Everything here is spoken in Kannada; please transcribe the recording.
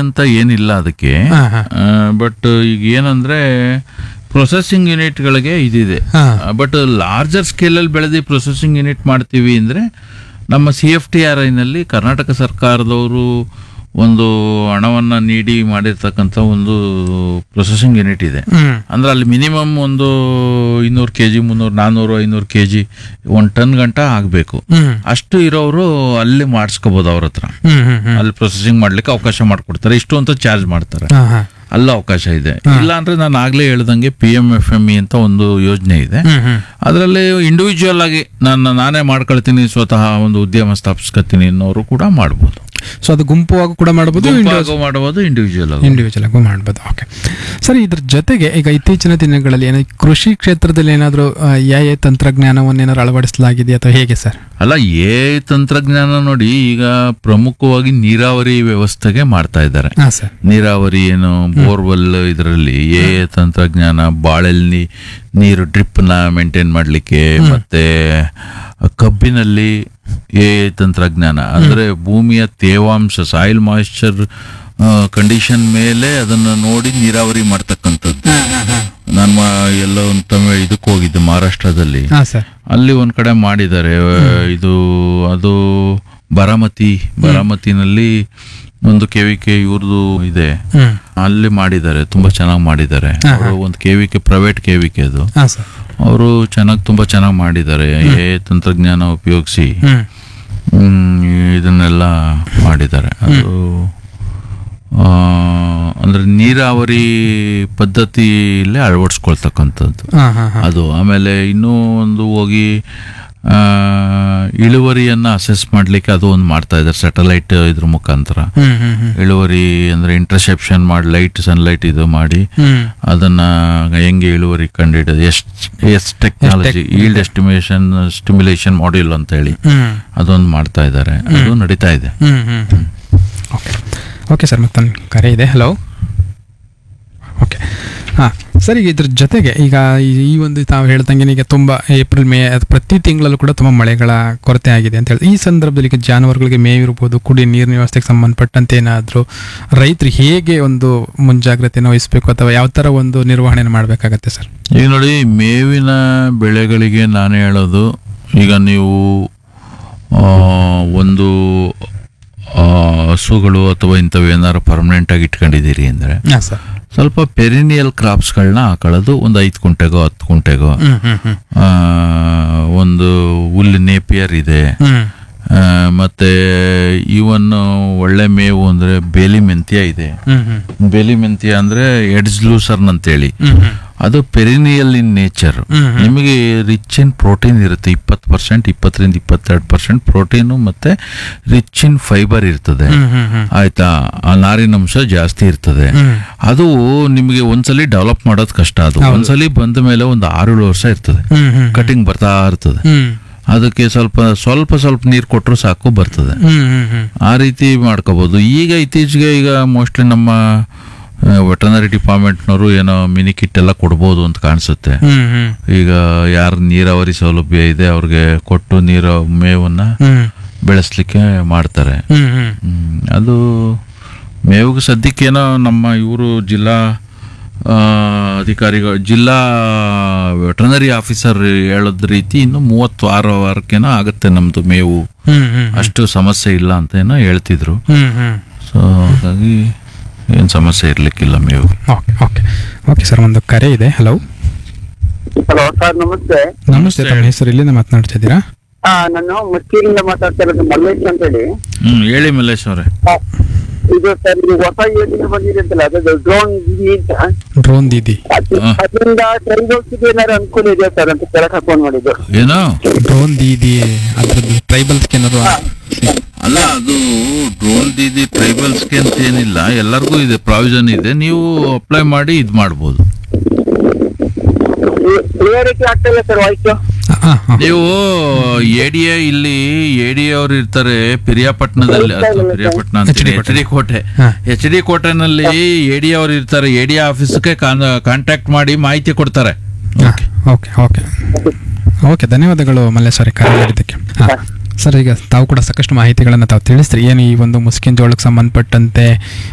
ಅಂತ ಏನಿಲ್ಲ ಅದಕ್ಕೆ ಹಾ ಹಾ ಬಟ್ ಈಗ ಏನಂದ್ರೆ ಪ್ರೊಸೆಸಿಂಗ್ ಯೂನಿಟ್ಗಳಿಗೆ ಇದಿದೆ ಹಾ ಬಟ್ ಲಾರ್ಜರ್ ಸ್ಕೇಲಲ್ಲಿ ಬೆಳೆದು ಪ್ರೊಸೆಸಿಂಗ್ ಯೂನಿಟ್ ಮಾಡ್ತೀವಿ ಅಂದರೆ ನಮ್ಮ ಸಿ ಎಫ್ ಟಿ ಆರ್ ಐನಲ್ಲಿ ಕರ್ನಾಟಕ ಸರ್ಕಾರದವರು ಒಂದು ಹಣವನ್ನು ನೀಡಿ ಮಾಡಿರ್ತಕ್ಕಂಥ ಒಂದು ಪ್ರೊಸೆಸಿಂಗ್ ಯೂನಿಟ್ ಇದೆ ಹ್ಮ್ ಅಂದ್ರೆ ಅಲ್ಲಿ ಮಿನಿಮಮ್ ಒಂದು ಇನ್ನೂರು ಕೆ ಜಿ ಮುನ್ನೂರು ನಾನ್ನೂರು ಐನೂರು ಕೆ ಜಿ ಒಂದು ಟನ್ ಗಂಟ ಆಗಬೇಕು ಹ್ಮ್ ಅಷ್ಟು ಇರೋರು ಅಲ್ಲಿ ಮಾಡಿಸ್ಕೋಬೋದು ಅವ್ರ ಹತ್ರ ಹ್ಮ್ ಹ್ಮ್ ಹ್ಮ್ ಅಲ್ಲಿ ಪ್ರೊಸೆಸಿಂಗ್ ಮಾಡ್ಲಿಕ್ಕೆ ಅವಕಾಶ ಮಾಡಿಕೊಡ್ತಾರೆ ಇಷ್ಟು ಅಂತ ಚಾರ್ಜ್ ಮಾಡ್ತಾರೆ ಹಾ ಹಾ ಅಲ್ಲ ಅವಕಾಶ ಇದೆ ಇಲ್ಲ ಅಂದ್ರೆ ನಾನು ಆಗ್ಲೇ ಹೇಳ್ದಂಗೆ P M F M E ಅಂತ ಒಂದು ಯೋಜನೆ ಇದೆ ಹ್ಮ್ ಹ್ಮ್ ಅದರಲ್ಲಿ ಇಂಡಿವಿಜುವಲ್ ಆಗಿ ನಾನು ನಾನೇ ಮಾಡ್ಕೊಳ್ತೀನಿ ಸ್ವತಃ ಒಂದು ಉದ್ಯಮ ಸ್ಥಾಪಿಸ್ಕೊತೀನಿ ಅನ್ನೋರು ಕೂಡ ಮಾಡ್ಬೋದು ಸೊ ಅದು ಗುಂಪುವಾಗಿ ಕೂಡ ಮಾಡಬಹುದು ಗುಂಪಾಗೂ ಮಾಡಬಹುದು ಇಂಡಿವಿಜುವಲ್ ಆಗಿ ಇಂಡಿವಿಜುವಲ್ ಆಗೂ ಮಾಡ್ಬೋದು ಓಕೆ ಸರ್ ಇದ್ರ ಜೊತೆಗೆ ಈಗ ಇತ್ತೀಚಿನ ದಿನಗಳಲ್ಲಿ ಏನೋ ಕೃಷಿ ಕ್ಷೇತ್ರದಲ್ಲಿ ಏನಾದರೂ ಎ ತಂತ್ರಜ್ಞಾನವನ್ನು ಏನಾದ್ರು ಅಳವಡಿಸಲಾಗಿದೆ ಅಥವಾ ಹೇಗೆ ಸರ್ ಅಲ್ಲ ಏ ತಂತ್ರಜ್ಞಾನ ನೋಡಿ ಈಗ ಪ್ರಮುಖವಾಗಿ ನೀರಾವರಿ ವ್ಯವಸ್ಥೆಗೆ ಮಾಡ್ತಾ ಇದ್ದಾರೆ ಹಾಂ ಸರ್ ನೀರಾವರಿ ಏನು ಬೋರ್ವೆಲ್ ಇದರಲ್ಲಿ ಎ ತಂತ್ರಜ್ಞಾನ ಬಾಳೆಲ್ಲಿ ನೀರು ಡ್ರಿಪ್ನ ಮೇಂಟೈನ್ ಮಾಡಲಿಕ್ಕೆ ಮತ್ತೆ ಕಬ್ಬಿನಲ್ಲಿ ಎ ತಂತ್ರಜ್ಞಾನ ಅಂದ್ರೆ ಭೂಮಿಯ ತೇವಾಂಶ ಸಾಯಿಲ್ ಮಾಯಿಶ್ಚರ್ ಕಂಡೀಷನ್ ಮೇಲೆ ಅದನ್ನ ನೋಡಿ ನೀರಾವರಿ ಮಾಡ್ತಕ್ಕಂಥದ್ದು ನಮ್ಮ ಎಲ್ಲೋ ಒಂದು ತಮಿಳ್ ಇದಕ್ಕೆ ಹೋಗಿದ್ದೆ ಮಹಾರಾಷ್ಟ್ರದಲ್ಲಿ ಹಾಂ ಸರ್ ಅಲ್ಲಿ ಒಂದ್ ಕಡೆ ಮಾಡಿದ್ದಾರೆ ಇದು ಅದು ಬಾರಾಮತಿ ಬಾರಾಮತಿನಲ್ಲಿ ಒಂದು ಕೆವಿಕೆ ಇವ್ರದ್ದು ಇದೆ ಹ್ಞೂ ಅಲ್ಲಿ ಮಾಡಿದ್ದಾರೆ ತುಂಬಾ ಚೆನ್ನಾಗಿ ಮಾಡಿದ್ದಾರೆ ಅವರು ಒಂದು ಕೆವಿಕೆ ಪ್ರೈವೇಟ್ ಕೆವಿಕೆ ಅದು ಹಾಂ ಸರ್ ಅವರು ಚೆನ್ನಾಗಿ ತುಂಬಾ ಚೆನ್ನಾಗಿ ಮಾಡಿದ್ದಾರೆ ಎ ತಂತ್ರಜ್ಞಾನ ಉಪಯೋಗಿಸಿ ಹ್ಞೂ ಹ್ಮ್, ಇದನ್ನೆಲ್ಲ ಮಾಡಿದ್ದಾರೆ ಅದು ಆ, ಅಂದ್ರೆ ನೀರಾವರಿ ಪದ್ಧತಿಯಲ್ಲೇ ಅಳವಡಿಸ್ಕೊಳ್ತಕ್ಕಂಥದ್ದು ಹಾಂ ಹಾಂ ಹಾಂ ಅದು ಆಮೇಲೆ ಇನ್ನೂ ಒಂದು ಹೋಗಿ ಆ, ಇಳುವರಿಯನ್ನ ಅಸೆಸ್ ಮಾಡ್ಲಿಕ್ಕೆ ಅದು ಒಂದು ಮಾಡ್ತಾ ಇದ್ದಾರೆ ಸ್ಯಾಟಲೈಟ್ ಇದ್ರ ಮುಖಾಂತರ ಹ್ಞೂ ಹ್ಞೂ ಹ್ಞೂ ಇಳುವರಿ ಅಂದ್ರೆ ಇಂಟರ್ಸೆಪ್ಷನ್ ಮಾಡಿ ಲೈಟ್ ಸನ್ಲೈಟ್ ಇದು ಮಾಡಿ ಹ್ಞೂ ಅದನ್ನ ಹೆಂಗೆ ಇಳುವರಿ ಕಂಡುಹಿಡಿಯೋದು ಎಷ್ಟು ಎಷ್ಟು technology yield estimation stimulation module ಅಂತ ಹೇಳಿ ಹ್ಞೂ ಅದೊಂದು ಮಾಡ್ತಾ ಇದ್ದಾರೆ ಅದು ನಡೀತಾ ಇದೆ ಹ್ಞೂ ಹ್ಞೂ ಓಕೆ ಓಕೆ ಸರ್ ಮತ್ತೊಂದು ಕರೆ ಇದೆ ಹಲೋ ಓಕೆ ಹಾಂ ಸರ್ ಈಗ ಇದ್ರ ಜೊತೆಗೆ ಈಗ ಈ- ಈ ಒಂದು ತಾವು ಹೇಳ್ದಂಗೆ ಈಗ ತುಂಬ ಏಪ್ರಿಲ್ ಮೇ ಅದು ಪ್ರತಿ ತಿಂಗಳಲ್ಲೂ ಕೂಡ ತುಂಬ ಮಳೆಗಳ ಕೊರತೆ ಆಗಿದೆ ಅಂತ ಹೇಳಿ ಈ ಸಂದರ್ಭದಲ್ಲಿ ಈಗ ಜಾನುವಾರುಗಳಿಗೆ ಮೇವಿರ್ಬೋದು ಕುಡಿಯ ನೀರಿನ ವ್ಯವಸ್ಥೆಗೆ ಸಂಬಂಧಪಟ್ಟಂತೆ ಏನಾದರೂ ರೈತರು ಹೇಗೆ ಒಂದು ಮುಂಜಾಗ್ರತೆಯನ್ನು ವಹಿಸಬೇಕು ಅಥವಾ ಯಾವ ಥರ ಒಂದು ನಿರ್ವಹಣೆಯನ್ನು ಮಾಡಬೇಕಾಗತ್ತೆ ಸರ್ ಈಗ ನೋಡಿ ಮೇವಿನ ಬೆಳೆಗಳಿಗೆ ನಾನು ಹೇಳೋದು ಈಗ ನೀವು ಆ, ಒಂದು ಆ, ಹಸುಗಳು ಅಥವಾ ಇಂಥವು ಏನಾರು ಪರ್ಮನೆಂಟ್ ಆಗಿ ಇಟ್ಕೊಂಡಿದ್ದೀರಿ ಅಂದರೆ ಹಾಂ ಸರ್ ಸ್ವಲ್ಪ ಪೆರಿನಿಯಲ್ ಕ್ರಾಪ್ಸ್ಗಳನ್ನ ಹಾಕೊಳ್ಳೋದು ಒಂದು ಐದು ಕುಂಟೆಗೋ ಹತ್ತು ಕುಂಟೆಗೋ ಹ್ಞೂ ಹ್ಞೂ ಹ್ಞೂ ಆ, ಒಂದು ಹುಲ್ಲು ನೇಪಿಯರ್ ಇದೆ ಹ್ಞೂ ಆ, ಮತ್ತೆ ಇವನ್ ಒಳ್ಳೆ ಮೇವು ಅಂದ್ರೆ ಬೇಲಿ ಮೆಂತ್ಯ ಇದೆ ಹ್ಞೂ ಹ್ಞೂ ಬೇಲಿ ಮೆಂತ್ಯ ಅಂದ್ರೆ ಎಡ್ಸ್ ಲೂಸರ್ನ್ ಅಂತೇಳಿ ಹ್ಞೂ ಹ್ಞೂ ಅದು ಪೆರಿನಿಯಲ್ ಇನ್ ನೇಚರ್ ಹ್ಮ್ ಹ್ಮ್. ನಿಮಗೆ ರಿಚ್ ಇನ್ ಪ್ರೋಟೀನ್ ಇರುತ್ತೆ ಇಪ್ಪತ್ತು ಪರ್ಸೆಂಟ್ ಇಪ್ಪತ್ತರಿಂದ ಇಪ್ಪತ್ತೆರಡು ಪರ್ಸೆಂಟ್ ಪ್ರೋಟೀನು ಮತ್ತೆ ರಿಚ್ ಇನ್ ಫೈಬರ್ ಇರ್ತದೆ ಹ್ಞೂ ಹ್ಞೂ ಹ್ಞೂ ಆಯ್ತಾ ಆ ನಾರಿನಂಶ ಜಾಸ್ತಿ ಇರ್ತದೆ ಹ್ಞೂ ಅದು ನಿಮಗೆ ಒಂದ್ಸಲಿ ಡೆವಲಪ್ ಮಾಡೋದು ಕಷ್ಟ ಅದು ಒಂದ್ಸಲಿ ಬಂದ ಮೇಲೆ ಒಂದು ಆರು ಏಳು ವರ್ಷ ಇರ್ತದೆ ಹ್ಞೂ ಹ್ಞೂ ಕಟಿಂಗ್ ಬರ್ತಾ ಇರ್ತದೆ ಹ್ಞೂ ಅದಕ್ಕೆ ಸ್ವಲ್ಪ ಸ್ವಲ್ಪ ಸ್ವಲ್ಪ ನೀರು ಕೊಟ್ಟರು ಸಾಕು ಬರ್ತದೆ ಹ್ಞೂ ಹ್ಞೂ ಹ್ಞೂ ಆ ರೀತಿ ಮಾಡ್ಕೋಬಹುದು ಈಗ ಇತ್ತೀಚೆಗೆ ಈಗ ಮೋಸ್ಟ್ಲಿ ನಮ್ಮ ವೆಟನರಿ ಡಿಪಾರ್ಟ್ಮೆಂಟ್ನವರು ಏನೋ ಮಿನಿ ಕಿಟ್ ಎಲ್ಲ ಕೊಡ್ಬೋದು ಅಂತ ಕಾಣಿಸುತ್ತೆ ಹ್ಮ್ ಹ್ಮ್ ಈಗ ಯಾರು ನೀರಾವರಿ ಸೌಲಭ್ಯ ಇದೆ ಅವ್ರಿಗೆ ಕೊಟ್ಟು ನೀರು ಮೇವನ್ನ ಹ್ಮ್ ಬೆಳೆಸ್ಲಿಕ್ಕೆ ಮಾಡ್ತಾರೆ ಹ್ಮ್ ಹ್ಮ್ ಹ್ಮ್, ಅದು ಮೇವಿಗೆ ಸದ್ಯಕ್ಕೇನೋ ನಮ್ಮ ಇವರು ಜಿಲ್ಲಾ ಆ, ಅಧಿಕಾರಿಗಳು ಜಿಲ್ಲಾ ವೆಟರ್ನರಿ ಆಫೀಸರ್ ಹೇಳೋದ್ ರೀತಿ ಇನ್ನು ಮೂವತ್ತು ಆರು ವಾರಕ್ಕೇನೋ ಆಗುತ್ತೆ ನಮ್ದು ಮೇವು ಹ್ಮ್ ಹ್ಮ್ ಅಷ್ಟು ಸಮಸ್ಯೆ ಇಲ್ಲ ಅಂತ ಏನೋ ಹೇಳ್ತಿದ್ರು ಹ್ಮ್ ಹ್ಮ್ ಸೊ ಹಾಗಾಗಿ ಏನು ಸಮಸ್ಯೆ ಇರ್ಲಿಕ್ಕಿಲ್ಲ ಮೇವು ಓಕೆ ಓಕೆ ಓಕೆ ಸರ್ ಒಂದು ಕರೆ ಇದೆ ಹಲೋ ಹಲೋ ಸರ್ ನಮಸ್ತೆ ನಮಸ್ತೆ ತಮ್ಮ ಹೆಸರು ಇಲ್ಲಿಂದ ಮಾತನಾಡ್ತಿದ್ದೀರಾ ಆ, ನಾನು ಮುಸ್ಕಿರಿಂದ ಮಾತಾಡ್ತಾ ಇರೋದು ಮಲ್ಲೇಶ್ ಅಂತ ಹೇಳಿ ಹ್ಮ್ ಹೇಳಿ ಮಲ್ಲೇಶ್ ಅವರೇ ಆ, ಇದು ಸರ್ ಇದು ಹೊಸ ಯೋಜನೆ ಬಂದಿದೆ ಅಂತಲ್ಲ ಅದು ಡ್ರೋನ್ ಅಂತ ಡ್ರೋನ್ ದೀದಿ ಅದು- ಹಾ. ಅದರಿಂದ ಟ್ರೈಬಲ್ಸ್ಗೆ ಏನಾದ್ರು ಅನುಕೂಲ ಇದೆಯಾ ಸರ್ ಅಂತ ಕೇಳಕ್ ಫೋನ್ ಮಾಡಿದ್ದು ಏನೋ ಡ್ರೋನ್ ದೀದಿ ಅದ್ರದ್ದು ಟ್ರೈಬಲ್ಸ್ಗೆ ಏನಾದ್ರು ಅಲ್ಲ ಅದು ಡ್ರೋನ್ ದೀದಿ ಟ್ರೈಬಲ್ಸ್ಗೆ ಅಂತ ಏನಿಲ್ಲ ಎಲ್ಲರಿಗೂ ಇದೆ ಪ್ರಾವಿಷನ್ ಇದೆ ನೀವು ಅಪ್ಲೈ ಮಾಡಿ ಇದು ಮಾಡ್ಬೋದು ಕ್ಲಿಯರಿಟಿ ಆಗ್ತಾ ಇಲ್ಲ ಸರ್ ವಾಯ್ಸು ಹಾಂ ಹಾಂ ನೀವು ಎಡಿಎ ಇಲ್ಲಿ ಎಡಿಎ ಅವ್ರು ಇರ್ತಾರೆ ಪಿರಿಯಾಪಟ್ಟಣದಲ್ಲಿ ಅಥವಾ ಪಿರಿಯಾಪಟ್ಟಣ ಅಂತ ಎಚ್ ಡಿ ಕೋಟೆ ಹಾ. ಎಚ್ ಡಿ ಕೋಟೆನಲ್ಲಿ ಎಡಿ ಅವ್ರು ಇರ್ತಾರೆ ಎಡಿ ಆಫೀಸ್ಗೆ ಕಾಂಟ್ಯಾಕ್ಟ್ ಮಾಡಿ ಮಾಹಿತಿ ಕೊಡ್ತಾರೆ ಓಕೆ ಓಕೆ ಓಕೆ ಧನ್ಯವಾದಗಳು ಮಲ್ಲೇಶ್ವರಿ ಕರೆ ಮಾಡಿದ್ದಕ್ಕೆ ಹಾಂ ಸರ್ ಈಗ ತಾವು ಕೂಡ ಸಾಕಷ್ಟು ಮಾಹಿತಿಗಳನ್ನು ತಾವು ತಿಳಿಸ್ರಿ ಏನು ಈ ಒಂದು ಮುಸ್ಕಿನ್ ಜೋಳಕ್ಕೆ ಸಂಬಂಧಪಟ್ಟಂತೆ